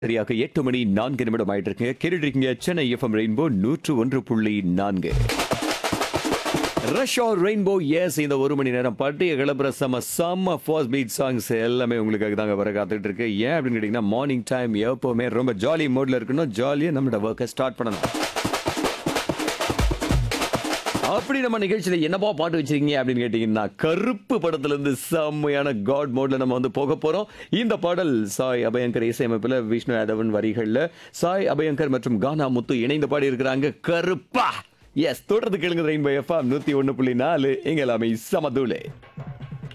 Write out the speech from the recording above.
சரியாக எட்டு மணி நான்கு நிமிடம் ஆயிட்டு இருக்குங்க கேட்டுட்டு இருக்கீங்க சென்னை எஃப்எம் ரெயின்போ நூற்று ஒன்று புள்ளி நான்கு ரஷ் ஆர் ரெயின்போ எஸ் இந்த ஒரு மணி நேரம் பட்டிய கிளப்புற செம்ம செம்ம ஃபர்ஸ்ட் பீட் சாங்ஸ் எல்லாமே உங்களுக்காக தாங்க வர காத்துட்டு இருக்கு ஏன் அப்படின்னு கேட்டிங்கன்னா மார்னிங் டைம் எப்போவுமே ரொம்ப ஜாலி மோட்ல இருக்கணும் ஜாலியாக நம்மளோட ஒர்க்கை ஸ்டார்ட் பண்ணணும் அப்படி நம்ம நிகழ்ச்சியில என்னப்பா பாட்டு வச்சிருக்கீங்க அப்படின்னு கேட்டீங்கன்னா கருப்பு படத்துல இருந்து செம்மையான காட் மோட்ல நம்ம வந்து போக போறோம் இந்த பாடல் சாய் அபயங்கர் இசையமைப்புல விஷ்ணு யாதவன் வரிகள்ல சாய் அபயங்கர் மற்றும் கானா முத்து இணைந்து பாடி இருக்கிறாங்க கருப்பா எஸ் தொடர்ந்து கேளுங்க ரெயின்போ எஃப்எம் நூத்தி ஒண்ணு புள்ளி நாலு எங்க எல்லாமே சமதூளே